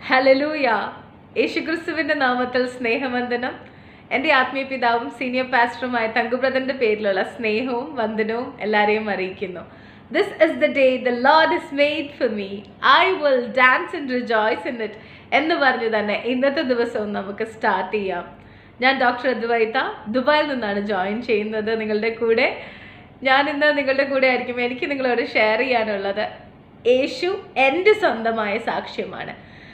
ഹലലൂയ യേശുക്രിസ്തുവിന്റെ നാമത്തിൽ സ്നേഹവന്ദനം എൻ്റെ ആത്മീയ പിതാവും സീനിയർ പാസ്റ്ററുമായ തങ്കുബ്രദന്റെ പേരിലുള്ള സ്നേഹവും വന്ദനവും എല്ലാവരെയും അറിയിക്കുന്നു this is the day the Lord is made for me I will dance and rejoice in it എന്ന് പറഞ്ഞു തന്നെ ഇന്നത്തെ ദിവസവും നമുക്ക് സ്റ്റാർട്ട് ചെയ്യാം ഞാൻ ഡോക്ടർ അദ്വൈത ദുബായിൽ നിന്നാണ് ജോയിൻ ചെയ്യുന്നത് നിങ്ങളുടെ കൂടെ ഞാൻ ഇന്ന് നിങ്ങളുടെ കൂടെ ആയിരിക്കും എനിക്ക് നിങ്ങളോട് ഷെയർ ചെയ്യാനുള്ളത് യേശു എൻ്റെ സ്വന്തമായ സാക്ഷ്യമാണ്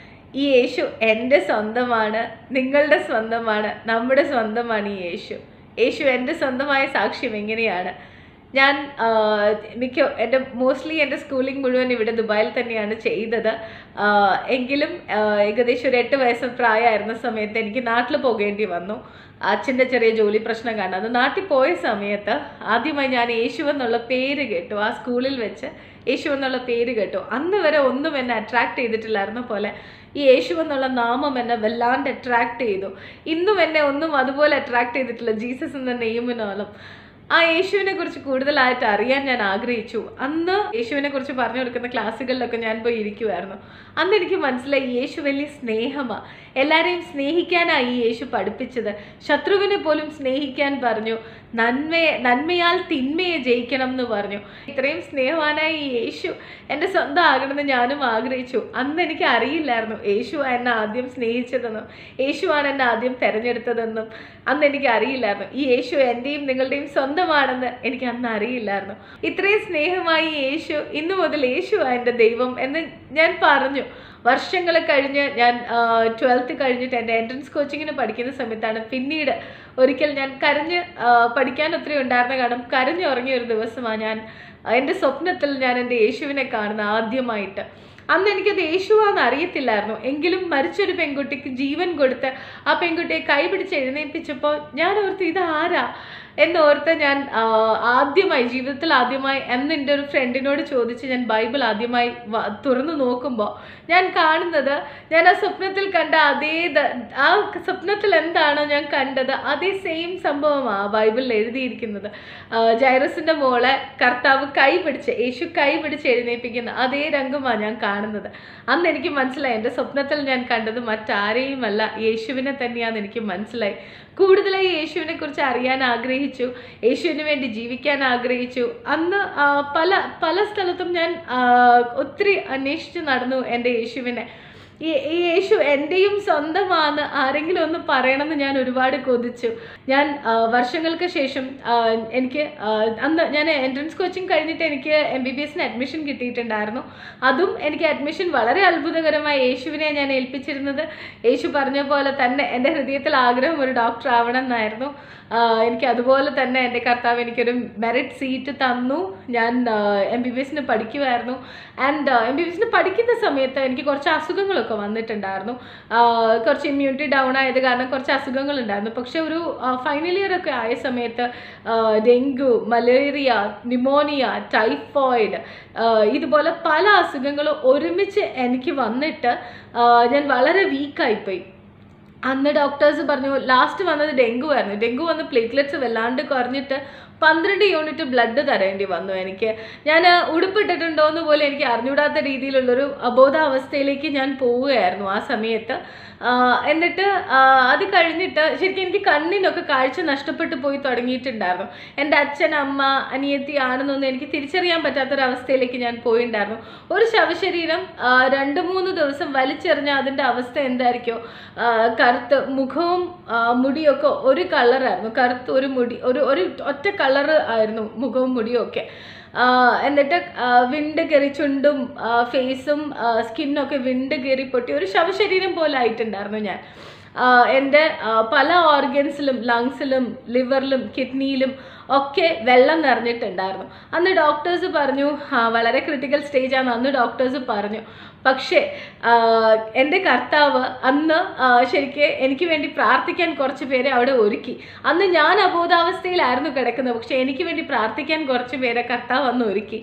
ഈ യേശു എൻ്റെ സ്വന്തമാണ് നിങ്ങളുടെ സ്വന്തമാണ് നമ്മുടെ സ്വന്തമാണ് ഈ യേശു യേശു എൻ്റെ സ്വന്തമായ സാക്ഷ്യം എങ്ങനെയാണ് ഞാൻ ആ, മിക്ക എൻ്റെ മോസ്റ്റ്ലി എൻ്റെ സ്കൂളിംഗ് മുഴുവൻ ഇവിടെ ദുബായിൽ തന്നെയാണ് ചെയ്തത് ആ, എങ്കിലും ആ, ഏകദേശം ഒരു എട്ട് വയസ്സ് പ്രായമായിരുന്ന സമയത്ത് എനിക്ക് നാട്ടിൽ പോകേണ്ടി വന്നു അച്ഛൻ്റെ ചെറിയ ജോലി പ്രശ്നം കാരണം അത് നാട്ടിൽ പോയ സമയത്ത് ആദ്യമായി ഞാൻ യേശു എന്നുള്ള പേര് കേട്ടു ആ സ്കൂളിൽ വെച്ച് യേശു എന്നുള്ള പേര് കേട്ടു അന്ന് വരെ ഒന്നും എന്നെ അട്രാക്ട് ചെയ്തിട്ടില്ലായിരുന്ന പോലെ ഈ യേശു എന്നുള്ള നാമം എന്നെ വല്ലാണ്ട് അട്രാക്ട് ചെയ്തു ഇന്നും എന്നെ ഒന്നും അതുപോലെ അട്രാക്ട് ചെയ്തിട്ടില്ല ജീസസ് എന്ന നെയ്യുമിനോളം ആ യേശുവിനെ കുറിച്ച് കൂടുതലായിട്ട് അറിയാൻ ഞാൻ ആഗ്രഹിച്ചു അന്ന് യേശുവിനെ കുറിച്ച് പറഞ്ഞു കൊടുക്കുന്ന ക്ലാസ്സുകളിലൊക്കെ ഞാൻ പോയി ഇരിക്കുമായിരുന്നു അന്ന് എനിക്ക് മനസ്സിലായി യേശു വലിയ സ്നേഹമാണ് എല്ലാവരെയും സ്നേഹിക്കാനാണ് ഈ യേശു പഠിപ്പിച്ചത് ശത്രുവിനെ പോലും സ്നേഹിക്കാൻ പറഞ്ഞു നന്മയെ നന്മയാൽ തിന്മയെ ജയിക്കണം എന്ന് പറഞ്ഞു ഇത്രയും സ്നേഹവാനായ ഈ യേശു എൻ്റെ സ്വന്തം ആകണമെന്ന് ഞാനും ആഗ്രഹിച്ചു അന്ന് എനിക്ക് അറിയില്ലായിരുന്നു യേശു എന്നെ ആദ്യം സ്നേഹിച്ചതെന്നും യേശുവാണ് എന്നെ ആദ്യം തിരഞ്ഞെടുത്തതെന്നും അന്ന് എനിക്ക് അറിയില്ലായിരുന്നു ഈ യേശു എൻ്റെയും നിങ്ങളുടെയും സ്വന്തമാണെന്ന് എനിക്ക് അന്ന് അറിയില്ലായിരുന്നു ഇത്രയും സ്നേഹമായി യേശു ഇന്നു മുതൽ യേശു എൻ്റെ ദൈവം എന്ന് ഞാൻ പറഞ്ഞു വർഷങ്ങൾ കഴിഞ്ഞ് ഞാൻ ട്വൽത്ത് കഴിഞ്ഞിട്ട് എൻ്റെ എൻട്രൻസ് കോച്ചിങ്ങിന് പഠിക്കുന്ന സമയത്താണ് പിന്നീട് ഒരിക്കൽ ഞാൻ കരഞ്ഞ് ആ, പഠിക്കാൻ ഒത്തിരി ഉണ്ടായിരുന്ന കാരണം കരഞ്ഞുറങ്ങിയ ഒരു ദിവസമാണ് ഞാൻ എൻ്റെ സ്വപ്നത്തിൽ ഞാൻ എൻ്റെ യേശുവിനെ കാണുന്ന ആദ്യമായിട്ട് അന്ന് എനിക്കത് യേശുവാന്ന് അറിയത്തില്ലായിരുന്നു എങ്കിലും മരിച്ചൊരു പെൺകുട്ടിക്ക് ജീവൻ കൊടുത്ത് ആ പെൺകുട്ടിയെ കൈപിടിച്ച് എഴുന്നേൽപ്പിച്ചപ്പോൾ ഞാൻ ഓർത്ത് ഇത് ആരാ എന്നോർത്ത് ഞാൻ ആ, ആദ്യമായി ജീവിതത്തിൽ ആദ്യമായി എന്ന് എൻ്റെ ഒരു ഫ്രണ്ടിനോട് ചോദിച്ച് ഞാൻ ബൈബിൾ ആദ്യമായി വ- തുറന്നു നോക്കുമ്പോൾ ഞാൻ കാണുന്നത് ഞാൻ ആ സ്വപ്നത്തിൽ കണ്ട അതേ ദ- ആ സ്വപ്നത്തിൽ എന്താണോ ഞാൻ കണ്ടത് അതേ സെയിം സംഭവമാണ് ആ ബൈബിളിൽ എഴുതിയിരിക്കുന്നത് ആ, ജൈറസിന്റെ മോളെ കർത്താവ് കൈ പിടിച്ച് യേശു കൈ പിടിച്ച് എഴുന്നേൽപ്പിക്കുന്ന അതേ രംഗമാണ് ഞാൻ കാണുന്നത് അന്ന് എനിക്ക് മനസ്സിലായി എൻ്റെ സ്വപ്നത്തിൽ ഞാൻ കണ്ടത് മറ്റാരെയുമല്ല യേശുവിനെ തന്നെയാന്ന് എനിക്ക് മനസ്സിലായി കൂടുതലായി യേശുവിനെ കുറിച്ച് അറിയാൻ ആഗ്രഹിച്ചു യേശുവിന് വേണ്ടി ജീവിക്കാൻ ആഗ്രഹിച്ചു അന്ന് ആ, പല പല സ്ഥലത്തും ഞാൻ ആ, ഒത്തിരി അന്വേഷിച്ച് നടന്നു എൻ്റെ യേശുവിനെ ഈ ഈ യേശു എൻ്റെയും സ്വന്തമാണ് ആരെങ്കിലും ഒന്ന് പറയണമെന്ന് ഞാൻ ഒരുപാട് കൊതിച്ചു ഞാൻ ആ, വർഷങ്ങൾക്ക് ശേഷം ആ, എനിക്ക് ആ, അന്ന് ഞാൻ എൻട്രൻസ് കോച്ചിങ് കഴിഞ്ഞിട്ട് എനിക്ക് എം ബി ബി എസിന് അഡ്മിഷൻ കിട്ടിയിട്ടുണ്ടായിരുന്നു അതും എനിക്ക് അഡ്മിഷൻ വളരെ അത്ഭുതകരമായ യേശുവിനെ ഞാൻ ഏൽപ്പിച്ചിരുന്നത് യേശു പറഞ്ഞ പോലെ തന്നെ എൻ്റെ ഹൃദയത്തിൽ ആഗ്രഹം ഒരു ഡോക്ടർ ആവണം എന്നായിരുന്നു ആ, എനിക്ക് അതുപോലെ തന്നെ എൻ്റെ കർത്താവ് എനിക്കൊരു മെറിറ്റ് സീറ്റ് തന്നു ഞാൻ എം ബി ബി എസിന് പഠിക്കുമായിരുന്നു ആൻഡ് എം ബി ബി എസിന് പഠിക്കുന്ന സമയത്ത് എനിക്ക് കുറച്ച് അസുഖങ്ങളൊക്കെ വന്നിട്ടുണ്ടായിരുന്നു ആ, കുറച്ച് ഇമ്മ്യൂണിറ്റി ഡൗൺ ആയത് കാരണം കുറച്ച് അസുഖങ്ങളുണ്ടായിരുന്നു പക്ഷെ ഒരു ഫൈനൽ ഇയർ ഒക്കെ ആയ സമയത്ത് ആ, ഡെങ്കു മലേറിയ ന്യൂമോണിയ ടൈഫോയിഡ് ആ, ഇതുപോലെ പല അസുഖങ്ങളും ഒരുമിച്ച് എനിക്ക് വന്നിട്ട് ആ, ഞാൻ വളരെ വീക്കായിപ്പോയി അന്ന് ഡോക്ടേഴ്സ് പറഞ്ഞു ലാസ്റ്റ് വന്നത് ഡെങ്കു ആയിരുന്നു ഡെങ്കു വന്ന് പ്ലേറ്റ്ലെറ്റ്സ് വല്ലാണ്ട് കുറഞ്ഞിട്ട് പന്ത്രണ്ട് യൂണിറ്റ് ബ്ലഡ് തരേണ്ടി വന്നു എനിക്ക് ഞാൻ ഉടുപ്പിട്ടിട്ടുണ്ടോ എന്ന് പോലും എനിക്ക് അറിഞ്ഞൂടാത്ത രീതിയിലുള്ളൊരു അബോധാവസ്ഥയിലേക്ക് ഞാൻ പോവുകയായിരുന്നു ആ സമയത്ത് ആ, എന്നിട്ട് ആ, അത് കഴിഞ്ഞിട്ട് ശരിക്കും എനിക്ക് കണ്ണിനൊക്കെ കാഴ്ച നഷ്ടപ്പെട്ടു പോയി തുടങ്ങിയിട്ടുണ്ടായിരുന്നു എൻ്റെ അച്ഛൻ അമ്മ അനിയത്തി ആണെന്നൊന്നും എനിക്ക് തിരിച്ചറിയാൻ പറ്റാത്തൊരവസ്ഥയിലേക്ക് ഞാൻ പോയിണ്ടായിരുന്നു ഒരു ശവശരീരം ആ, രണ്ട് മൂന്ന് ദിവസം വലിച്ചെറിഞ്ഞ അതിൻ്റെ അവസ്ഥ എന്തായിരിക്കോ ആ, കറുത്ത് മുഖവും ആ, മുടിയൊക്കെ ഒരു കളറായിരുന്നു കറുത്ത് ഒരു മുടി ഒരു ഒരു ഒറ്റ കളറ് ആയിരുന്നു മുഖവും മുടിയും ഒക്കെ ആ, എന്നിട്ട് ആ, വിണ്ട് കയറി ചുണ്ടും ആ, ഫേസും ആ, സ്കിന്നൊക്കെ വിണ്ട് കയറി പൊട്ടി ഒരു ശവശരീരം പോലെ ആയിട്ടുണ്ടായിരുന്നു ഞാൻ ആ, എൻ്റെ ആ, പല ഓർഗൻസിലും ലങ്സിലും ലിവറിലും കിഡ്നിയിലും ഒക്കെ വെള്ളം നിറഞ്ഞിട്ടുണ്ടായിരുന്നു അന്ന് ഡോക്ടേഴ്സ് പറഞ്ഞു ആ, വളരെ ക്രിട്ടിക്കൽ സ്റ്റേജ് ആണ് അന്ന് ഡോക്ടേഴ്സ് പറഞ്ഞു പക്ഷേ ആ, എൻ്റെ കർത്താവ് അന്ന് ആ, ശരിക്ക് എനിക്ക് വേണ്ടി പ്രാർത്ഥിക്കാൻ കുറച്ച് പേരെ അവിടെ ഒരുക്കി അന്ന് ഞാൻ അബോധാവസ്ഥയിലായിരുന്നു കിടക്കുന്നത് പക്ഷെ എനിക്ക് വേണ്ടി പ്രാർത്ഥിക്കാൻ കുറച്ച് പേരെ കർത്താവ് അന്ന് ഒരുക്കി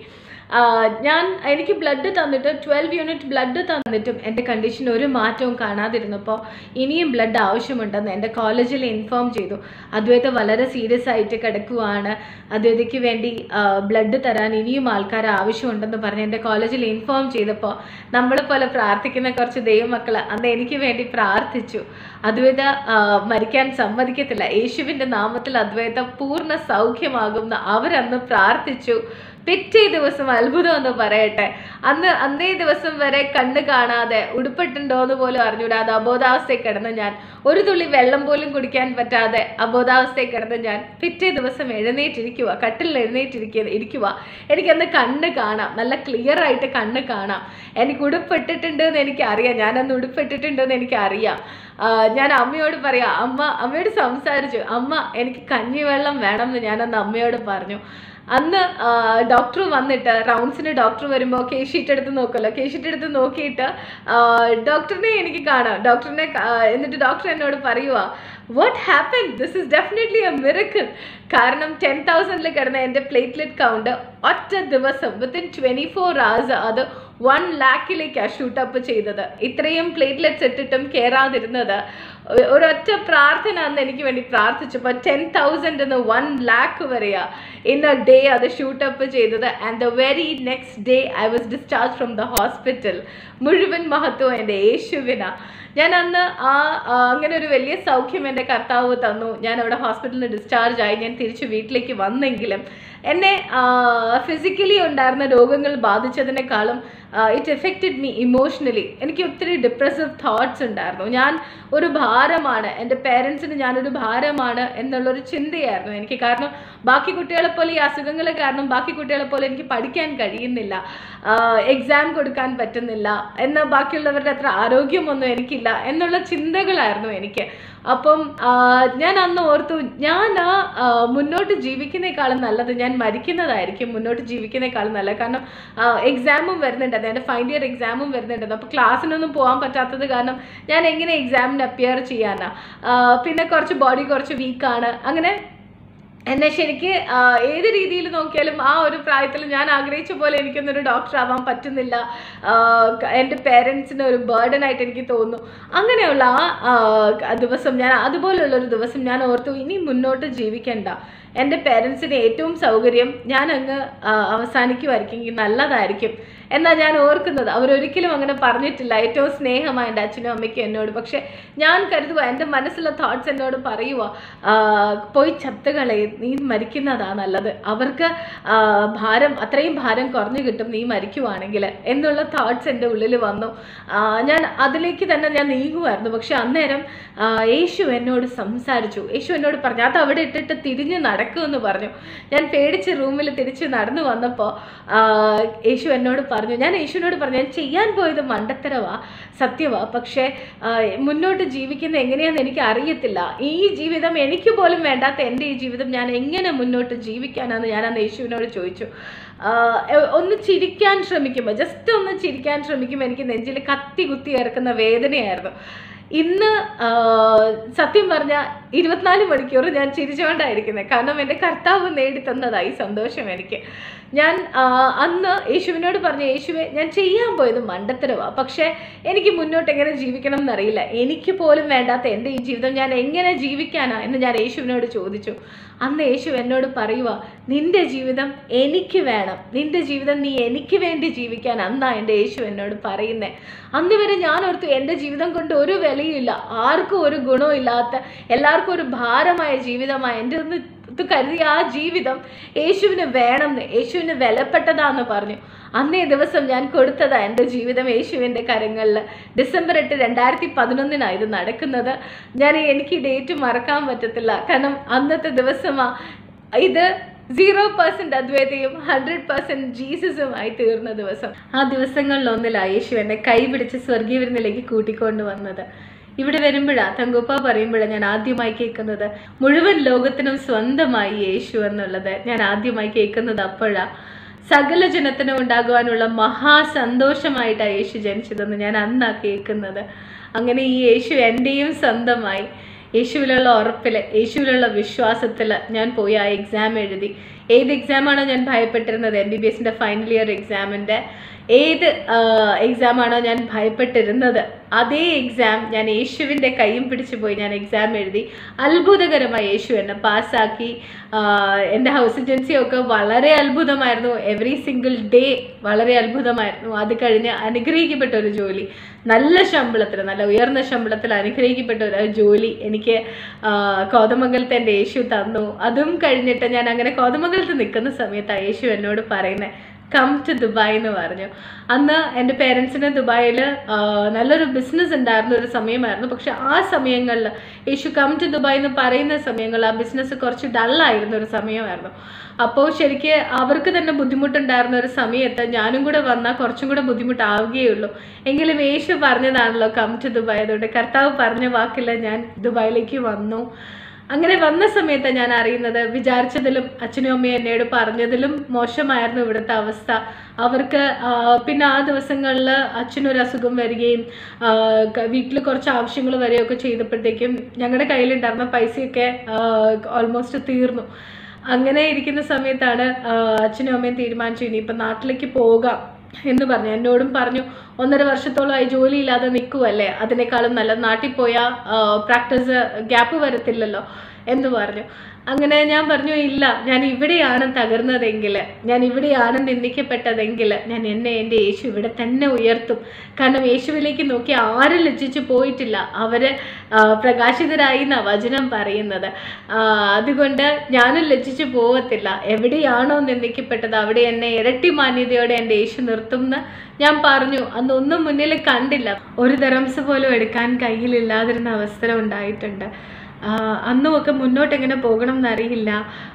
ഞാൻ എനിക്ക് ബ്ലഡ് തന്നിട്ട് ട്വൽവ് യൂണിറ്റ് ബ്ലഡ് തന്നിട്ടും എൻ്റെ കണ്ടീഷൻ ഒരു മാറ്റവും കാണാതിരുന്നപ്പോൾ ഇനിയും ബ്ലഡ് ആവശ്യമുണ്ടെന്ന് എൻ്റെ കോളേജിൽ ഇൻഫോം ചെയ്തു അദ്വൈത വളരെ സീരിയസ് ആയിട്ട് കിടക്കുവാണ് അദ്വൈതയ്ക്ക് വേണ്ടി ബ്ലഡ് തരാൻ ഇനിയും ആൾക്കാർ ആവശ്യമുണ്ടെന്ന് പറഞ്ഞ് എൻ്റെ കോളേജിൽ ഇൻഫോം ചെയ്തപ്പോൾ നമ്മളെ പോലെ പ്രാർത്ഥിക്കുന്ന കുറച്ച് ദൈവമക്കൾ അന്ന് എനിക്ക് വേണ്ടി പ്രാർത്ഥിച്ചു അദ്വൈത ആ, മരിക്കാൻ സമ്മതിക്കത്തില്ല യേശുവിൻ്റെ നാമത്തിൽ അദ്വൈത പൂർണ്ണ സൗഖ്യമാകുമെന്ന് അവരന്ന് പ്രാർത്ഥിച്ചു പിറ്റേ ദിവസം അത്ഭുതം എന്ന് പറയട്ടെ അന്ന് അന്നേ ദിവസം വരെ കണ്ണ് കാണാതെ ഉടുപ്പിട്ടുണ്ടോ എന്ന് പോലും അറിഞ്ഞൂടാതെ അബോധാവസ്ഥയിൽ കിടന്ന് ഞാൻ ഒരു തുള്ളി വെള്ളം പോലും കുടിക്കാൻ പറ്റാതെ അബോധാവസ്ഥയിൽ കിടന്ന് ഞാൻ പിറ്റേ ദിവസം എഴുന്നേറ്റിരിക്കുക കട്ടിലിൽ എഴുന്നേറ്റിരിക്കുക ഇരിക്കുക എനിക്കന്ന് കണ്ണ് കാണാം നല്ല ക്ലിയർ ആയിട്ട് കണ്ണ് കാണാം എനിക്ക് ഉടുപ്പിട്ടിട്ടുണ്ട് എന്ന് എനിക്കറിയാം ഞാനന്ന് ഉടുപ്പിട്ടിട്ടുണ്ട് എന്ന് എനിക്കറിയാം ആ, ഞാൻ അമ്മയോട് പറയാം അമ്മ അമ്മയോട് സംസാരിച്ചു അമ്മ എനിക്ക് കഞ്ഞിവെള്ളം വേണം എന്ന് ഞാനന്ന് അമ്മയോട് പറഞ്ഞു അന്ന് ഡോക്ടർ വന്നിട്ട് റൗണ്ട്സിന് ഡോക്ടർ വരുമ്പോൾ കേ ഷീറ്റ് എടുത്ത് നോക്കുമല്ലോ കേ ഷീറ്റ് എടുത്ത് നോക്കിയിട്ട് ആ, ഡോക്ടറിനെ എനിക്ക് കാണാം ഡോക്ടറിനെ കാ- എന്നിട്ട് ഡോക്ടർ എന്നോട് പറയുക what happen this is definitely a miracle കാരണം ടെൻ തൗസൻഡിൽ കിടന്ന എൻ്റെ പ്ലേറ്റ്ലെറ്റ് കൗണ്ട് ഒറ്റ ദിവസം വിത്തിൻ ട്വൻറ്റി ഫോർ hours അത് വൺ ലാക്കിലേക്കാണ് ഷൂട്ടപ്പ് ചെയ്തത് ഇത്രയും പ്ലേറ്റ്ലെറ്റ്സ് ഇട്ടിട്ടും കയറാതിരുന്നത് ഒ- ഒരൊറ്റ പ്രാർത്ഥന അന്ന് എനിക്ക് വേണ്ടി പ്രാർത്ഥിച്ചപ്പോൾ ടെൻ തൗസൻഡ് എന്ന് വൺ ലാക്ക് വരെയാ ഇൻ എ ഡേ അത് ഷൂട്ടപ്പ് ചെയ്തത് and the very next day I was discharge from the hospital മുഴുവൻ മഹത്വം എൻ്റെ യേശുവിനാ ഞാൻ അന്ന് ആ ആ, അങ്ങനെ ഒരു വലിയ സൗഖ്യം എൻ്റെ കർത്താവ് തന്നു ഞാൻ അവിടെ ഹോസ്പിറ്റലിൽ നിന്ന് ഡിസ്ചാർജ് ആയി ഞാൻ തിരിച്ച് വീട്ടിലേക്ക് വന്നെങ്കിലും എന്നെ ഫിസിക്കലി ഉണ്ടായിരുന്ന രോഗങ്ങൾ ബാധിച്ചതിനേക്കാളും ഇറ്റ് എഫക്റ്റഡ് മീ ഇമോഷണലി എനിക്ക് ഒത്തിരി ഡിപ്രസീവ് തോട്ട്സ് ഉണ്ടായിരുന്നു ഞാൻ ഒരു ഭാരമാണ് എൻ്റെ പേരൻസിന് ഞാനൊരു ഭാരമാണ് എന്നുള്ളൊരു ചിന്തയായിരുന്നു എനിക്ക് കാരണം ബാക്കി കുട്ടികളെ പോലെ ഈ അസുഖങ്ങൾ കാരണം ബാക്കി കുട്ടികളെ പോലെ എനിക്ക് പഠിക്കാൻ കഴിയുന്നില്ല എക്സാം കൊടുക്കാൻ പറ്റുന്നില്ല എന്നാൽ ബാക്കിയുള്ളവരുടെ അത്ര ആരോഗ്യമൊന്നും എനിക്കില്ല എന്നുള്ള ചിന്തകളായിരുന്നു എനിക്ക് അപ്പം ആ, ഞാൻ അന്ന് ഓർത്തു ഞാൻ ആ ആ, മുന്നോട്ട് ജീവിക്കുന്നേക്കാളും നല്ലത് ഞാൻ മരിക്കുന്നതായിരിക്കും മുന്നോട്ട് ജീവിക്കുന്നേക്കാളും നല്ലത് കാരണം എക്സാമും വരുന്നുണ്ടായിരുന്നു എൻ്റെ ഫൈനൽ ഇയർ എക്സാമും വരുന്നുണ്ടായിരുന്നു അപ്പോൾ ക്ലാസ്സിനൊന്നും പോകാൻ പറ്റാത്തത് കാരണം ഞാൻ എങ്ങനെ എക്സാമിന് അപ്പിയർ ചെയ്യാനാ ആ, പിന്നെ കുറച്ച് ബോഡി കുറച്ച് വീക്കാണ് അങ്ങനെ എന്നെ ശരിക്ക് ആ, ഏത് രീതിയിൽ നോക്കിയാലും ആ ഒരു പ്രായത്തിൽ ഞാൻ ആഗ്രഹിച്ച പോലെ എനിക്കൊന്നൊരു ഡോക്ടർ ആവാൻ പറ്റുന്നില്ല ആ, ക- എൻ്റെ പേരൻസിന് ഒരു ബേർഡൻ ആയിട്ട് എനിക്ക് തോന്നുന്നു അങ്ങനെയുള്ള ആ ആ, ദിവസം ഞാൻ അതുപോലുള്ള ഒരു ദിവസം ഞാൻ ഓർത്തു ഇനി മുന്നോട്ട് ജീവിക്കണ്ട എൻ്റെ പേരൻസിന് ഏറ്റവും സൗകര്യം ഞാൻ അങ്ങ് ആ, അവസാനിക്കുമായിരിക്കും നല്ലതായിരിക്കും എന്നാ ഞാൻ ഓർക്കുന്നത് അവരൊരിക്കലും അങ്ങനെ പറഞ്ഞിട്ടില്ല ഏറ്റവും സ്നേഹമായ എൻ്റെ അച്ഛനും അമ്മയ്ക്കും എന്നോട് പക്ഷെ ഞാൻ കരുതുക എൻ്റെ മനസ്സിലെ തോട്ട്സ് എന്നോട് പറയുക പോയി ചത്തുകളെ നീ മരിക്കുന്നതാ നല്ലത് അവർക്ക് ആ, ഭാരം അത്രയും ഭാരം കുറഞ്ഞു കിട്ടും നീ മരിക്കുവാണെങ്കിൽ എന്നുള്ള തോട്ട്സ് എൻ്റെ ഉള്ളിൽ വന്നു ആ, ഞാൻ അതിലേക്ക് തന്നെ ഞാൻ നീങ്ങുമായിരുന്നു പക്ഷെ അന്നേരം ആ, യേശു എന്നോട് സംസാരിച്ചു യേശു എന്നോട് പറഞ്ഞു അത് അവിടെ ഇട്ടിട്ട് തിരിഞ്ഞ് നടക്കുമെന്ന് പറഞ്ഞു ഞാൻ പേടിച്ച് റൂമിൽ തിരിച്ച് നടന്നു വന്നപ്പോൾ യേശു എന്നോട് പറഞ്ഞു ഞാൻ യേശുവിനോട് പറഞ്ഞു ഞാൻ ചെയ്യാൻ പോയത് മണ്ടത്തരവാ സത്യവാ പക്ഷേ ആ, മുന്നോട്ട് ജീവിക്കുന്ന എങ്ങനെയാണെന്ന് എനിക്ക് അറിയത്തില്ല ഈ ജീവിതം എനിക്ക് പോലും വേണ്ടാത്ത എൻ്റെ ഈ ജീവിതം ഞാൻ എങ്ങനെ മുന്നോട്ട് ജീവിക്കാനാന്ന് ഞാൻ അന്ന് യേശുവിനോട് ചോദിച്ചു ആ, എ- ഒന്ന് ചിരിക്കാൻ ശ്രമിക്കുമ്പോൾ ജസ്റ്റ് ഒന്ന് ചിരിക്കാൻ ശ്രമിക്കുമ്പോൾ എനിക്ക് നെഞ്ചിൽ കത്തി കുത്തി ഇറക്കുന്ന വേദനയായിരുന്നു ഇന്ന് ആ, സത്യം പറഞ്ഞ ഇരുപത്തിനാല് മണിക്കൂർ ഞാൻ ചിരിച്ചുകൊണ്ടായിരിക്കുന്നത് കാരണം എൻ്റെ കർത്താവ് നേടിത്തന്നതായി സന്തോഷം എനിക്ക് ഞാൻ ആ, അന്ന് യേശുവിനോട് പറഞ്ഞു യേശുവെ ഞാൻ ചെയ്യാൻ പോയത് മണ്ടത്തരവാ പക്ഷേ എനിക്ക് മുന്നോട്ട് എങ്ങനെ ജീവിക്കണം എന്നറിയില്ല എനിക്ക് പോലും വേണ്ടാത്ത എൻ്റെ ഈ ജീവിതം ഞാൻ എങ്ങനെ ജീവിക്കാനാ എന്ന് ഞാൻ യേശുവിനോട് ചോദിച്ചു അന്ന് യേശു എന്നോട് പറയുക നിന്റെ ജീവിതം എനിക്ക് വേണം നിന്റെ ജീവിതം നീ എനിക്ക് വേണ്ടി ജീവിക്കാൻ അന്നാ എൻ്റെ യേശു എന്നോട് പറയുന്നത് അന്ന് വരെ ഞാൻ ഓർത്തു എൻ്റെ ജീവിതം കൊണ്ട് ഒരു വിലയില്ല ആർക്കും ഒരു ഗുണവും ഇല്ലാത്ത എല്ലാവർക്കും ഒരു ഭാരമായ ജീവിതമായ എൻ്റെ ഒന്ന് ഇത് കരുതിയ ആ ജീവിതം യേശുവിന് വേണമെന്ന് യേശുവിന് വിലപ്പെട്ടതാന്ന് പറഞ്ഞു അന്നേ ദിവസം ഞാൻ കൊടുത്തതാ എൻ്റെ ജീവിതം യേശുവിൻ്റെ കരങ്ങളിൽ ഡിസംബർ എട്ട് രണ്ടായിരത്തി പതിനൊന്നിനാണ് ഇത് നടക്കുന്നത് ഞാൻ എനിക്ക് ഈ ഡേറ്റ് മറക്കാൻ പറ്റത്തില്ല കാരണം അന്നത്തെ ദിവസമാ ഇത് സീറോ പെർസെൻറ്റ് അദ്വൈതയും ഹൺഡ്രഡ് പെർസെൻറ്റ് ജീസസുമായി തീർന്ന ദിവസം ആ ദിവസങ്ങളിലൊന്നിലാണ് യേശു എന്നെ കൈപിടിച്ച് സ്വർഗീയ വിരുന്നിലേക്ക് കൂട്ടിക്കൊണ്ട് വന്നത് ഇവിടെ വരുമ്പോഴാണ് തങ്കുപ്പ പറയുമ്പോഴാണ് ഞാൻ ആദ്യമായി കേൾക്കുന്നത് മുഴുവൻ ലോകത്തിനും സ്വന്തമായി യേശു എന്നുള്ളത് ഞാൻ ആദ്യമായി കേൾക്കുന്നത് അപ്പോഴാണ് സകല ജനത്തിനും ഉണ്ടാകുവാനുള്ള മഹാസന്തോഷമായിട്ടാണ് യേശു ജനിച്ചതെന്ന് ഞാൻ അന്നാ കേൾക്കുന്നത് അങ്ങനെ ഈ യേശു എൻ്റെയും സ്വന്തമായി യേശുവിലുള്ള ഉറപ്പിൽ യേശുവിലുള്ള വിശ്വാസത്തിൽ ഞാൻ പോയി ആ എക്സാം എഴുതി ഏത് എക്സാമാണോ ഞാൻ ഭയപ്പെട്ടിരുന്നത് എം ബി ബി എസിൻ്റെ ഫൈനൽ ഇയർ എക്സാമിൻ്റെ ഏത് എക്സാമാണോ ഞാൻ ഭയപ്പെട്ടിരുന്നത് അതേ എക്സാം ഞാൻ യേശുവിൻ്റെ കൈയും പിടിച്ചു പോയി ഞാൻ എക്സാം എഴുതി അത്ഭുതകരമായി യേശു എന്നെ പാസ്സാക്കി എൻ്റെ ഹൗസ് ഏജൻസിയൊക്കെ വളരെ അത്ഭുതമായിരുന്നു എവറി സിംഗിൾ ഡേ വളരെ അത്ഭുതമായിരുന്നു അത് കഴിഞ്ഞ് അനുഗ്രഹിക്കപ്പെട്ട ഒരു ജോലി നല്ല ശമ്പളത്തിൽ നല്ല ഉയർന്ന ശമ്പളത്തിൽ അനുഗ്രഹിക്കപ്പെട്ട ഒരു ജോലി എനിക്ക് ആ, കോതമംഗലത്ത് എൻ്റെ യേശു തന്നു അതും കഴിഞ്ഞിട്ട് ഞാൻ അങ്ങനെ കോതമംഗലത്ത് നിൽക്കുന്ന സമയത്താണ് യേശു എന്നോട് പറയുന്നത് കം ടു ദുബായ് എന്ന് പറഞ്ഞു അന്ന് എൻ്റെ പേരൻസിന് ദുബായിൽ നല്ലൊരു ബിസിനസ് ഉണ്ടായിരുന്ന ഒരു സമയമായിരുന്നു പക്ഷെ ആ സമയങ്ങളിൽ യേശു കം ടു ദുബായ് എന്ന് പറയുന്ന സമയങ്ങളിൽ ആ ബിസിനസ് കുറച്ച് ഡള്ളായിരുന്ന ഒരു സമയമായിരുന്നു അപ്പോൾ ശരിക്ക് അവർക്ക് തന്നെ ബുദ്ധിമുട്ടുണ്ടായിരുന്ന ഒരു സമയത്ത് ഞാനും കൂടെ വന്നാൽ കുറച്ചും കൂടെ ബുദ്ധിമുട്ടാവുകയുള്ളൂ എങ്കിലും യേശു പറഞ്ഞതാണല്ലോ കം ടു ദുബായ് അതുകൊണ്ട് കർത്താവ് പറഞ്ഞ വാക്കില്ല ഞാൻ ദുബായിലേക്ക് വന്നു അങ്ങനെ വന്ന സമയത്ത് ഞാൻ അറിയുന്നത് വിചാരിച്ചതിലും അച്ഛനും അമ്മയും എന്നോട് പറഞ്ഞതിലും മോശമായിരുന്നു ഇവിടുത്തെ അവസ്ഥ അവർക്ക് ആ, പിന്നെ ആ ദിവസങ്ങളിൽ അച്ഛനൊരു അസുഖം വരികയും വീട്ടിൽ കുറച്ച് ആവശ്യങ്ങൾ വരികയൊക്കെ ചെയ്തപ്പോഴത്തേക്കും ഞങ്ങളുടെ കയ്യിലുണ്ടായിരുന്ന പൈസയൊക്കെ ഓൾമോസ്റ്റ് തീർന്നു അങ്ങനെ ഇരിക്കുന്ന സമയത്താണ് ആ, അച്ഛനും അമ്മയും തീരുമാനിച്ചു ഇനിയിപ്പോൾ നാട്ടിലേക്ക് പോകാം എന്ന് പറഞ്ഞു എന്നോടും പറഞ്ഞു ഒന്നര വർഷത്തോളമായി ജോലിയില്ലാതെ നിൽക്കുമല്ലേ അതിനേക്കാളും നല്ല നാട്ടിൽ പോയാൽ പ്രാക്ടീസ് ഗ്യാപ്പ് വരത്തില്ലല്ലോ എന്ന് പറഞ്ഞു അങ്ങനെ ഞാൻ പറഞ്ഞു ഇല്ല ഞാൻ ഇവിടെയാണ് തകർന്നതെങ്കിൽ ഞാൻ ഇവിടെയാണ് നിന്ദിക്കപ്പെട്ടതെങ്കിൽ ഞാൻ എന്നെ എൻ്റെ യേശു ഇവിടെ തന്നെ ഉയർത്തും കാരണം യേശുവിലേക്ക് നോക്കി ആരും ലജ്ജിച്ചു പോയിട്ടില്ല അവർ പ്രകാശിതരായി എന്നാണ് വചനം പറയുന്നത് ആ, അതുകൊണ്ട് ഞാനും ലജ്ജിച്ചു പോവത്തില്ല എവിടെയാണോ നിന്ദിക്കപ്പെട്ടത് അവിടെ എന്നെ ഇരട്ടി മാന്യതയോടെ എൻ്റെ യേശു നിർത്തും എന്ന് ഞാൻ പറഞ്ഞു അന്ന് ഒന്നും മുന്നിൽ കണ്ടില്ല ഒരു തെറംസ് പോലും എടുക്കാൻ കയ്യിലില്ലാതിരുന്ന അവസരം ഉണ്ടായിട്ടുണ്ട് ആഹ് അന്നുമൊക്കെ മുന്നോട്ട് എങ്ങനെ പോകണം എന്നറിയില്ല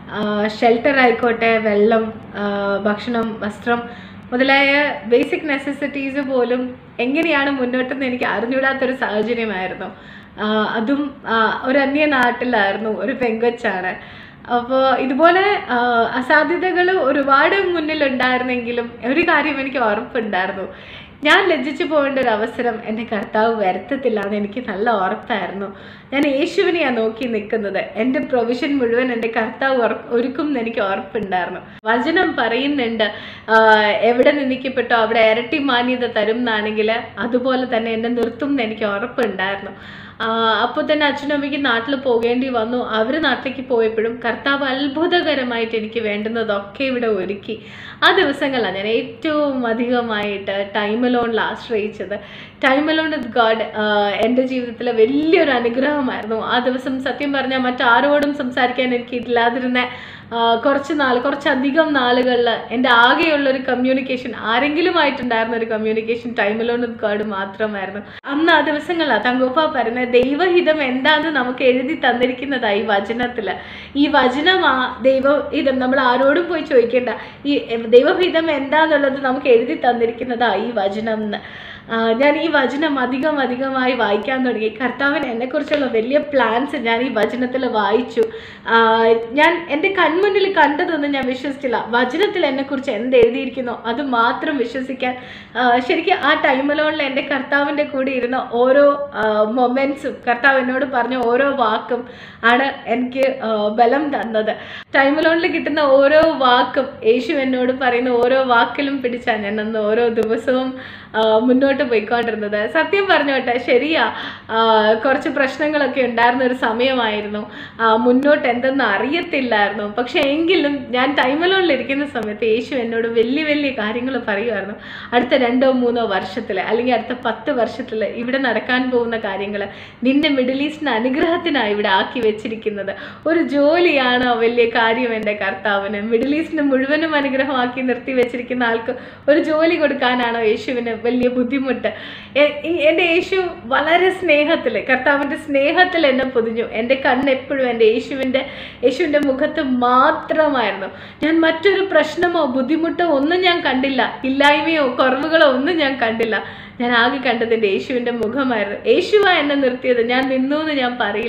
ഷെൽട്ടർ ആയിക്കോട്ടെ വെള്ളം ആഹ് ഭക്ഷണം വസ്ത്രം മുതലായ ബേസിക് നെസസിറ്റീസ് പോലും എങ്ങനെയാണ് മുന്നോട്ടെന്ന് എനിക്ക് അറിഞ്ഞൂടാത്തൊരു സാഹചര്യമായിരുന്നു ആഹ് അതും ആഹ് ഒരു അന്യ നാട്ടിലായിരുന്നു ഒരു പെങ്കൊച്ചാണ് അപ്പോൾ ഇതുപോലെ അസാധ്യതകൾ ഒരുപാട് മുന്നിലുണ്ടായിരുന്നെങ്കിലും ഒരു കാര്യം എനിക്ക് ഉറപ്പുണ്ടായിരുന്നു ഞാൻ ലജ്ജിച്ചു പോകേണ്ട ഒരു അവസരം എൻ്റെ കർത്താവ് വരുത്തത്തില്ല എന്ന് എനിക്ക് നല്ല ഉറപ്പായിരുന്നു ഞാൻ യേശുവിനെയാണ് നോക്കി നിൽക്കുന്നത് എൻ്റെ പ്രൊവിഷൻ മുഴുവൻ എൻ്റെ കർത്താവ് ഉറ- ഒരുക്കും എന്ന് എനിക്ക് ഉറപ്പുണ്ടായിരുന്നു വചനം പറയുന്നുണ്ട് ആഹ് എവിടെ നിന്ദിക്കപ്പെട്ടോ അവിടെ ഇരട്ടി മാന്യത തരും എന്നാണെങ്കിൽ അതുപോലെ തന്നെ എന്നെ നിർത്തും എന്ന് എനിക്ക് ഉറപ്പുണ്ടായിരുന്നു അപ്പോൾ തന്നെ അച്ഛനും അമ്മയ്ക്ക് നാട്ടിൽ പോകേണ്ടി വന്നു അവർ നാട്ടിലേക്ക് പോയപ്പോഴും കർത്താവ് അത്ഭുതകരമായിട്ട് എനിക്ക് വേണ്ടുന്നതൊക്കെ ഇവിടെ ഒരുക്കി ആ ദിവസങ്ങളിലാണ് ഞാൻ ഏറ്റവും അധികമായിട്ട് ടൈം അലോണിൽ ആശ്രയിച്ചത് ടൈം അലോൺ വിത്ത് ഗാഡ് എൻ്റെ ജീവിതത്തിലെ വലിയൊരു അനുഗ്രഹമായിരുന്നു ആ ദിവസം സത്യം പറഞ്ഞാൽ മറ്റാരോടും സംസാരിക്കാൻ എനിക്ക് ഇല്ലാതിരുന്ന ആ, കുറച്ച് നാൾ കുറച്ചധികം നാളുകളിൽ എൻ്റെ ആകെയുള്ള ഒരു കമ്മ്യൂണിക്കേഷൻ ആരെങ്കിലുമായിട്ടുണ്ടായിരുന്ന ഒരു communication time alone with God മാത്രമായിരുന്നു അന്ന് ആ ദിവസങ്ങളിലാണ് തങ്കോപ്പ പറയുന്നത് ദൈവഹിതം എന്താന്ന് നമുക്ക് എഴുതി തന്നിരിക്കുന്നതായി വചനത്തിൽ ഈ വചനം ആ ദൈവഹിതം നമ്മൾ ആരോടും പോയി ചോദിക്കേണ്ട ഈ ദൈവഹിതം എന്താന്നുള്ളത് നമുക്ക് എഴുതി തന്നിരിക്കുന്നതാ ഈ വചനം എന്ന് ആ, ഞാൻ ഈ വചനം അധികം അധികമായി വായിക്കാൻ തുടങ്ങി കർത്താവിന് എന്നെക്കുറിച്ചുള്ള വലിയ പ്ലാൻസ് ഞാൻ ഈ വചനത്തിൽ വായിച്ചു ആ, ഞാൻ എൻ്റെ കൺമുന്നിൽ കണ്ടതൊന്നും ഞാൻ വിശ്വസിച്ചില്ല വചനത്തിൽ എന്നെക്കുറിച്ച് എന്ത് എഴുതിയിരിക്കുന്നോ അത് മാത്രം വിശ്വസിക്കാൻ ആ, ശരിക്കും ആ ടൈമിലോണിൽ എൻ്റെ കർത്താവിൻ്റെ കൂടെ ഇരുന്ന ഓരോ മൊമെൻറ്റ്സും കർത്താവ് എന്നോട് പറഞ്ഞ ഓരോ വാക്കും ആണ് എനിക്ക് ആ, ബലം തന്നത് ടൈമിലോണിൽ കിട്ടുന്ന ഓരോ വാക്കും യേശു എന്നോട് പറയുന്ന ഓരോ വാക്കിലും പിടിച്ചാണ് ഞാൻ അന്ന് ഓരോ ദിവസവും ആ, മുന്നോട്ട് പോയിക്കൊണ്ടിരുന്നത് സത്യം പറഞ്ഞോട്ടെ ശരിയാ ആ, കുറച്ച് പ്രശ്നങ്ങളൊക്കെ ഉണ്ടായിരുന്ന ഒരു സമയമായിരുന്നു ആ, മുന്നോട്ട് എന്തെന്ന് അറിയത്തില്ലായിരുന്നു പക്ഷെ എങ്കിലും ഞാൻ ടൈമിലോണിൽ ഇരിക്കുന്ന സമയത്ത് യേശു എന്നോട് വലിയ വലിയ കാര്യങ്ങൾ പറയുമായിരുന്നു അടുത്ത രണ്ടോ മൂന്നോ വർഷത്തിൽ അല്ലെങ്കിൽ അടുത്ത പത്ത് വർഷത്തിൽ ഇവിടെ നടക്കാൻ പോകുന്ന കാര്യങ്ങൾ നിന്നെ മിഡിൽ ഈസ്റ്റിന് അനുഗ്രഹത്തിനാണ് ഇവിടെ ആക്കി വെച്ചിരിക്കുന്നത് ഒരു ജോലിയാണ് വലിയ കാര്യം എൻ്റെ കർത്താവിന് മിഡിൽ ഈസ്റ്റിന് മുഴുവനും അനുഗ്രഹമാക്കി നിർത്തി വെച്ചിരിക്കുന്ന ആൾക്ക് ഒരു ജോലി കൊടുക്കാനാണോ യേശുവിന് വലിയ ബുദ്ധിമുട്ട് എ- ഈ- എൻ്റെ യേശു വളരെ സ്നേഹത്തിൽ കർത്താവിൻ്റെ സ്നേഹത്തിൽ എന്നെ പൊതിഞ്ഞു എൻ്റെ കണ്ണ് എപ്പോഴും എൻ്റെ യേശുവിൻ്റെ യേശുവിൻ്റെ മുഖത്ത് മാത്രമായിരുന്നു ഞാൻ മറ്റൊരു പ്രശ്നമോ ബുദ്ധിമുട്ടോ ഒന്നും ഞാൻ കണ്ടില്ല ഇല്ലായ്മയോ കുറവുകളോ ഒന്നും ഞാൻ കണ്ടില്ല ഞാൻ ആകെ കണ്ടത് എൻ്റെ യേശുവിൻ്റെ മുഖമായിരുന്നു യേശുവാ എന്നെ നിർത്തിയത് ഞാൻ നിന്നു എന്ന് ഞാൻ പറയില്ല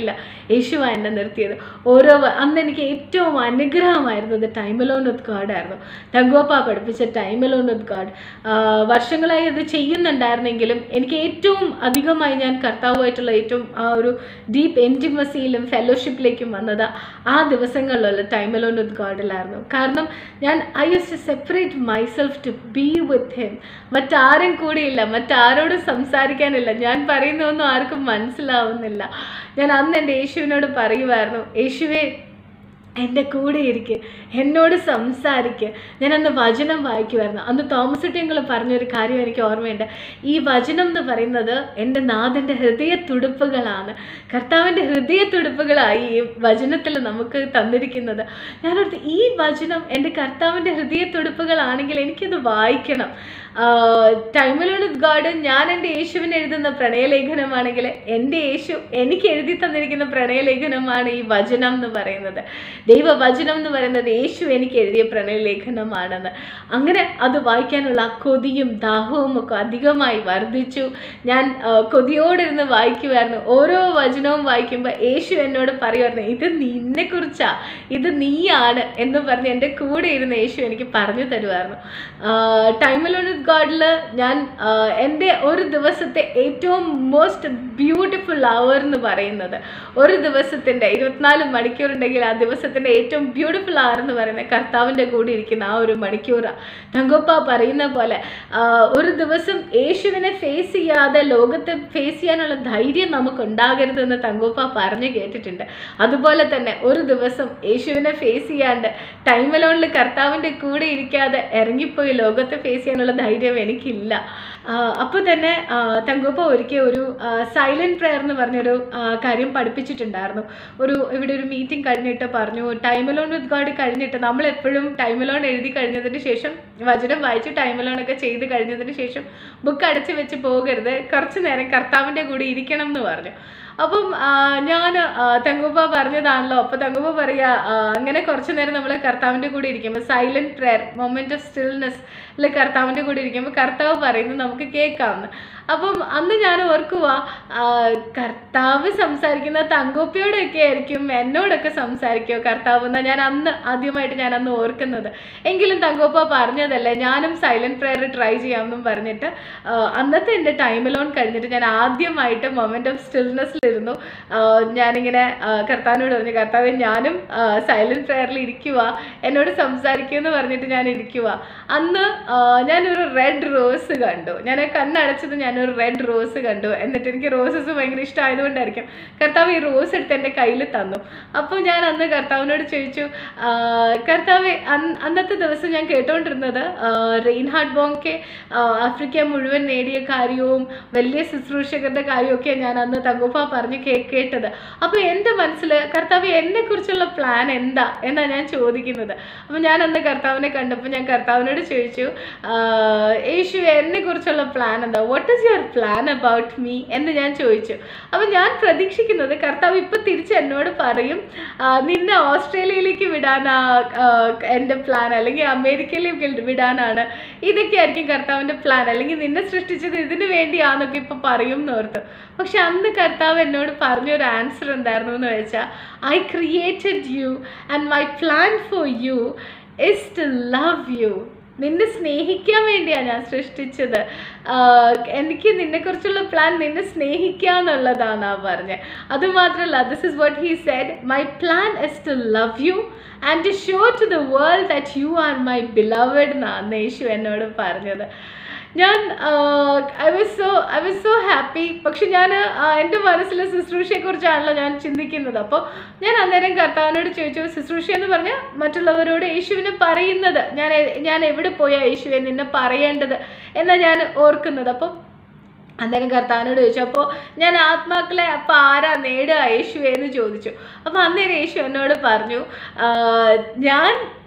യേശുവാണ് എന്നെ നിർത്തിയത് ഓരോ വ- അന്ന് എനിക്ക് ഏറ്റവും അനുഗ്രഹമായിരുന്നത് ടൈം അലോൺ വിത്ത് ഗാഡ് ആയിരുന്നു തങ്കോപ്പ പഠിപ്പിച്ച ടൈം അലോൺ വിത്ത് ഗാഡ് വർഷങ്ങളായി അത് ചെയ്യുന്നുണ്ടായിരുന്നെങ്കിലും എനിക്ക് ഏറ്റവും അധികമായി ഞാൻ കർത്താവുമായിട്ടുള്ള ഏറ്റവും ആ ഒരു ഡീപ്പ് എൻറ്റിമസിയിലും ഫെലോഷിപ്പിലേക്കും വന്നത് ആ ദിവസങ്ങളിലുള്ള ടൈം അലോൺ വിത്ത് ഗാഡിലായിരുന്നു കാരണം ഞാൻ I use to separate myself to be with him മറ്റാരും കൂടിയില്ല മറ്റാരോടും സംസാരിക്കാനില്ല ഞാൻ പറയുന്നതൊന്നും ആർക്കും മനസ്സിലാവുന്നില്ല ഞാൻ അന്ന് എൻ്റെ യേശുവിനോട് പറയുമായിരുന്നു യേശുവേ എൻ്റെ കൂടെ ഇരിക്ക് എന്നോട് സംസാരിക്ക് ഞാൻ അന്ന് വചനം വായിക്കുമായിരുന്നു അന്ന് തോമസ് ടിങ്ങൾ പറഞ്ഞൊരു കാര്യം എനിക്ക് ഓർമ്മയുണ്ട് ഈ വചനം എന്ന് പറയുന്നത് എൻ്റെ നാഥൻ്റെ ഹൃദയ തുടുപ്പുകളാണ് കർത്താവിൻ്റെ ഹൃദയ തുടുപ്പുകളായി ഈ വചനത്തിൽ നമുക്ക് തന്നിരിക്കുന്നത് ഞാനോർത്ത് ഈ വചനം എൻ്റെ കർത്താവിൻ്റെ ഹൃദയ തുടുപ്പുകളാണെങ്കിൽ എനിക്കത് വായിക്കണം ടൈമിലോട് ഗാഡ് ഞാൻ എൻ്റെ യേശുവിന് എഴുതുന്ന പ്രണയലേഖനമാണെങ്കിൽ എൻ്റെ യേശു എനിക്ക് എഴുതി തന്നിരിക്കുന്ന പ്രണയലേഖനമാണ് ഈ വചനം എന്ന് പറയുന്നത് ദൈവവചനം എന്ന് പറയുന്നത് യേശു എനിക്ക് എഴുതിയ പ്രണയലേഖനമാണെന്ന് അങ്ങനെ അത് വായിക്കാനുള്ള ആ കൊതിയും ദാഹവും ഒക്കെ അധികമായി വർദ്ധിച്ചു ഞാൻ ആ, കൊതിയോടിരുന്ന് വായിക്കുമായിരുന്നു ഓരോ വചനവും വായിക്കുമ്പോൾ യേശു എന്നോട് പറയുമായിരുന്നു ഇത് നിന്നെക്കുറിച്ചാ ഇത് നീയാണ് എന്ന് പറഞ്ഞ് എൻ്റെ കൂടെ ഇരുന്ന് യേശു എനിക്ക് പറഞ്ഞു തരുമായിരുന്നു ടൈമിലോൺ ഗാഡിൽ ഞാൻ ആ, എൻ്റെ ഒരു ദിവസത്തെ ഏറ്റവും മോസ്റ്റ് ബ്യൂട്ടിഫുൾ അവർ എന്ന് പറയുന്നത് ഒരു ദിവസത്തിൻ്റെ ഇരുപത്തിനാല് മണിക്കൂറുണ്ടെങ്കിൽ ആ ദിവസത്തിൻ്റെ ഏറ്റവും ബ്യൂട്ടിഫുൾ അവർ എന്ന് പറയുന്നത് കർത്താവിൻ്റെ കൂടെ ഇരിക്കുന്ന ആ ഒരു മണിക്കൂറാണ് തങ്കപ്പ പറയുന്ന പോലെ ആ, ഒരു ദിവസം യേശുവിനെ ഫേസ് ചെയ്യാതെ ലോകത്തെ ഫേസ് ചെയ്യാനുള്ള ധൈര്യം നമുക്ക് ഉണ്ടാകരുതെന്ന് തങ്കപ്പ പറഞ്ഞു കേട്ടിട്ടുണ്ട് അതുപോലെ തന്നെ ഒരു ദിവസം യേശുവിനെ ഫേസ് ചെയ്യാണ്ട് ടൈം അലോണിൽ കർത്താവിൻ്റെ കൂടെ ഇരിക്കാതെ ഇറങ്ങിപ്പോയി ലോകത്തെ ഫേസ് ചെയ്യാനുള്ള ധൈര്യം എനിക്കില്ല അപ്പോൾ തന്നെ ആ, തങ്കപ്പ ഒരിക്കൽ ഒരു സൈലന്റ് പ്രെയർ എന്ന് പറഞ്ഞൊരു ആ, കാര്യം പഠിപ്പിച്ചിട്ടുണ്ടായിരുന്നു ഒരു ഇവിടെ ഒരു മീറ്റിംഗ് കഴിഞ്ഞിട്ട് പറഞ്ഞു ടൈം അലോൺ വിത്ത് ഗാഡ് കഴിഞ്ഞിട്ട് നമ്മൾ എപ്പോഴും ടൈം അലോൺ എഴുതി കഴിഞ്ഞതിന് ശേഷം വചനം വായിച്ച് ടൈം അലോൺ ഒക്കെ ചെയ്ത് കഴിഞ്ഞതിന് ശേഷം ബുക്ക് അടച്ചു വെച്ച് പോകരുത് കുറച്ച് നേരം കർത്താവിൻ്റെ കൂടെ ഇരിക്കണം എന്ന് പറഞ്ഞു അപ്പം ഞാൻ തെങ്ങുപ്പ പറഞ്ഞതാണല്ലോ അപ്പോൾ തെങ്ങുപ്പ പറയുക ആ, അങ്ങനെ കുറച്ച് നേരം നമ്മൾ കർത്താവിൻ്റെ കൂടെ ഇരിക്കുമ്പോൾ സൈലന്റ് പ്രെയർ മൊമെന്റ് ഓഫ് സ്റ്റിൽനെസ്സിൽ കർത്താവിൻ്റെ കൂടെ ഇരിക്കുമ്പോൾ കർത്താവ് പറയുന്നത് നമുക്ക് കേൾക്കാമെന്ന് അപ്പം അന്ന് ഞാൻ ഓർക്കുക ആ, കർത്താവ് സംസാരിക്കുന്ന തങ്കോപ്പിയോടൊക്കെ ആയിരിക്കും എന്നോടൊക്കെ സംസാരിക്കുമോ കർത്താവ് എന്നാ ഞാൻ അന്ന് ആദ്യമായിട്ട് ഞാൻ അന്ന് ഓർക്കുന്നത് എങ്കിലും തങ്കോപ്പ പറഞ്ഞതല്ലേ ഞാനും സൈലന്റ് പ്രെയർ ട്രൈ ചെയ്യാമെന്നും പറഞ്ഞിട്ട് ആ, അന്നത്തെ എൻ്റെ ടൈം ലോൺ കഴിഞ്ഞിട്ട് ഞാൻ ആദ്യമായിട്ട് മൊമെന്റ് ഓഫ് സ്റ്റിൽനെസ്സിലിരുന്നു ഞാനിങ്ങനെ ആ, കർത്താവിനോട് പറഞ്ഞു കർത്താവ് ഞാനും സൈലന്റ് പ്രെയറിൽ ഇരിക്കുക എന്നോട് സംസാരിക്കുമെന്ന് പറഞ്ഞിട്ട് ഞാൻ ഇരിക്കുക അന്ന് ആ, ഞാനൊരു റെഡ് റോസ് കണ്ടു ഞാൻ കണ്ണടച്ചത് ഞാനൊരു റെഡ് റോസ് കണ്ടു എന്നിട്ട് എനിക്ക് റോസസ് ഭയങ്കര ഇഷ്ടമായതുകൊണ്ടായിരിക്കും കർത്താവ് ഈ റോസ് എടുത്ത് എൻ്റെ കയ്യിൽ തന്നു അപ്പോൾ ഞാൻ അന്ന് കർത്താവിനോട് ചോദിച്ചു ആ, കർത്താവെ അന്ന് അന്നത്തെ ദിവസം ഞാൻ കേട്ടോണ്ടിരുന്നത് റെയിൻഹാർഡ് ബോങ്കെ ആ, ആഫ്രിക്ക മുഴുവൻ നേടിയ കാര്യവും വലിയ ശുശ്രൂഷകരുടെ കാര്യമൊക്കെ ഞാൻ അന്ന് തങ്കുപ്പ പറഞ്ഞ് കേ കേട്ടത് അപ്പോൾ എൻ്റെ മനസ്സിൽ കർത്താവ് എന്നെക്കുറിച്ചുള്ള പ്ലാൻ എന്താ എന്നാണ് ഞാൻ ചോദിക്കുന്നത് അപ്പോൾ ഞാൻ അന്ന് കർത്താവിനെ കണ്ടപ്പോൾ ഞാൻ കർത്താവിനോട് ചോദിച്ചു ആ, യേശു എന്നെക്കുറിച്ചുള്ള പ്ലാൻ എന്താ what is your plan about me എന്ന് ഞാൻ ചോദിച്ചു അപ്പോൾ ഞാൻ പ്രതീക്ഷിക്കുന്നത് കർത്താവ് ഇപ്പം തിരിച്ച് എന്നോട് പറയും ആ, നിന്നെ ഓസ്ട്രേലിയയിലേക്ക് വിടാനാ ആ, എൻ്റെ പ്ലാൻ അല്ലെങ്കിൽ അമേരിക്കയിലേക്ക് വിടാനാണ് ഇതൊക്കെ ആയിരിക്കും കർത്താവിൻ്റെ പ്ലാൻ അല്ലെങ്കിൽ നിന്നെ സൃഷ്ടിച്ചത് ഇതിനു വേണ്ടിയാന്നൊക്കെ ഇപ്പം പറയും എന്ന് ഓർത്തു പക്ഷെ അന്ന് കർത്താവ് എന്നോട് പറഞ്ഞൊരു ആൻസർ എന്തായിരുന്നു എന്ന് വെച്ചാൽ I created you and my plan for you is to love you നിന്നെ സ്നേഹിക്കാൻ വേണ്ടിയാണ് ഞാൻ സൃഷ്ടിച്ചത് ആഹ് എനിക്ക് നിന്നെക്കുറിച്ചുള്ള പ്ലാൻ നിന്നെ സ്നേഹിക്കുക എന്നുള്ളതാണ് ആ പറഞ്ഞത് അതുമാത്രമല്ല this is what he said my plan is to love you and to show to the world that you are my beloved എന്നാണ് യേശു എന്നോട് പറഞ്ഞത് ഞാൻ I was so I was so happy പക്ഷെ ഞാൻ എൻ്റെ മനസ്സിലെ ശുശ്രൂഷയെക്കുറിച്ചാണല്ലോ ഞാൻ ചിന്തിക്കുന്നത് അപ്പോൾ ഞാൻ അന്നേരം കർത്താവിനോട് ചോദിച്ചു ശുശ്രൂഷ എന്ന് പറഞ്ഞാൽ മറ്റുള്ളവരോട് യേശുവിനെ പറയുന്നത് ഞാൻ എ- ഞാൻ എവിടെ പോയാ യേശുവെ നിന്നെ പറയേണ്ടത് എന്നാണ് ഞാൻ ഓർക്കുന്നത് അപ്പം അന്നേരം കർത്താവിനോട് ചോദിച്ചു അപ്പോൾ ഞാൻ ആത്മാക്കളെ അപ്പോൾ ആരാ നേടുക യേശുവെ എന്ന് ചോദിച്ചു അപ്പോൾ അന്നേരം യേശു എന്നോട് പറഞ്ഞു "ആ, ഞാൻ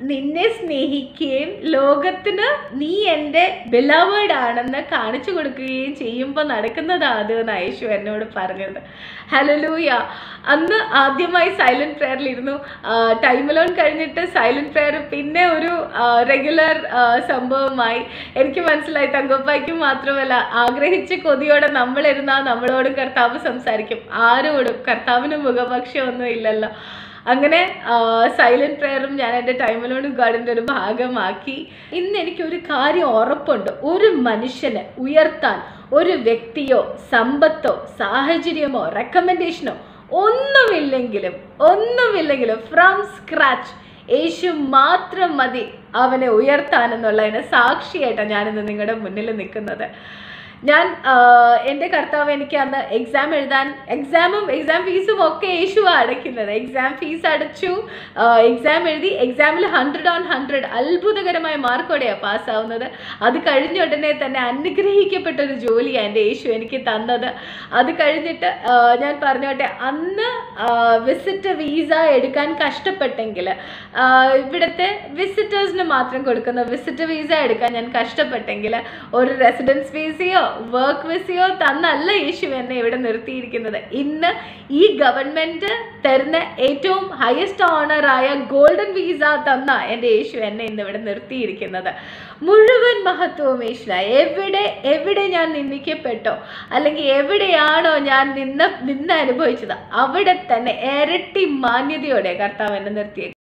നിന്നെ സ്നേഹിക്കുകയും ലോകത്തിന് നീ എൻ്റെ ബിലവേഡ് ആണെന്ന് കാണിച്ചു കൊടുക്കുകയും ചെയ്യുമ്പോൾ നടക്കുന്നതാണ് എന്ന് യേശു എന്നോട് പറഞ്ഞത് ഹലലൂയ അന്ന് ആദ്യമായി സൈലന്റ് പ്രേയറിലിരുന്നു ടൈം ലോൺ കഴിഞ്ഞിട്ട് സൈലന്റ് പ്രേയർ പിന്നെ ഒരു റെഗുലർ സംഭവമായി എനിക്ക് മനസ്സിലായി തങ്കപ്പായ്ക്കും മാത്രമല്ല ആഗ്രഹിച്ച കൊതിയോടെ നമ്മളിരുന്നാൽ നമ്മളോടും കർത്താവ് സംസാരിക്കും ആരോടും കർത്താവിന് മുഖപക്ഷമൊന്നും ഇല്ലല്ലോ അങ്ങനെ സൈലന്റ് പ്രെയറും ഞാൻ എൻ്റെ ടൈമിലോട് ഗാർഡിൻ്റെ ഒരു ഭാഗമാക്കി ഇന്ന് എനിക്കൊരു കാര്യം ഉറപ്പുണ്ട് ഒരു മനുഷ്യനെ ഉയർത്താൻ ഒരു വ്യക്തിയോ സമ്പത്തോ സാഹചര്യമോ റെക്കമെൻഡേഷനോ ഒന്നുമില്ലെങ്കിലും ഒന്നുമില്ലെങ്കിലും ഫ്രം സ്ക്രാച്ച് യേശു മാത്രം മതി അവനെ ഉയർത്താനെന്നുള്ളതിന് സാക്ഷിയായിട്ടാണ് ഞാനിന്ന് നിങ്ങളുടെ മുന്നിൽ നിൽക്കുന്നത് ഞാൻ എൻ്റെ കർത്താവ് എനിക്ക് അന്ന് എക്സാം എഴുതാൻ എക്സാമും എക്സാം ഫീസും ഒക്കെ യേശു അടയ്ക്കുന്നത് എക്സാം ഫീസ് അടച്ചു എക്സാം എഴുതി എക്സാമിൽ ഹൺഡ്രഡ് ഓൺ ഹൺഡ്രഡ് അത്ഭുതകരമായ മാർക്കോടെയാണ് പാസ്സാവുന്നത് അത് കഴിഞ്ഞ ഉടനെ തന്നെ അനുഗ്രഹിക്കപ്പെട്ട ഒരു ജോലിയാണ് എൻ്റെ യേശു എനിക്ക് തന്നത് അത് കഴിഞ്ഞിട്ട് ആ, ഞാൻ പറഞ്ഞോട്ടെ അന്ന് വിസിറ്റ് വീസ എടുക്കാൻ കഷ്ടപ്പെട്ടെങ്കിൽ ആ, ഇവിടുത്തെ വിസിറ്റേഴ്സിന് മാത്രം കൊടുക്കുന്ന വിസിറ്റ് വീസ എടുക്കാൻ ഞാൻ കഷ്ടപ്പെട്ടെങ്കിൽ ഒരു റെസിഡൻസ് വീസയോ വർക്ക് വിസയോ തന്നല്ല യേശു എന്നെ ഇവിടെ നിർത്തിയിരിക്കുന്നത് ഇന്ന് ഈ ഗവൺമെന്റ് തരുന്ന ഏറ്റവും ഹയസ്റ്റ് ഓണറായ ഗോൾഡൻ വീസ തന്ന എൻ്റെ യേശു എന്നെ ഇന്ന് ഇവിടെ നിർത്തിയിരിക്കുന്നത് മുഴുവൻ മഹത്വവും യേശുന എവിടെ എവിടെ ഞാൻ നിന്ദിക്കപ്പെട്ടോ അല്ലെങ്കിൽ എവിടെയാണോ ഞാൻ നിന്ന് നിന്ന് അനുഭവിച്ചത് അവിടെ തന്നെ ഇരട്ടി മാന്യതയോടെ കർത്താവ് എന്നെ നിർത്തിയത്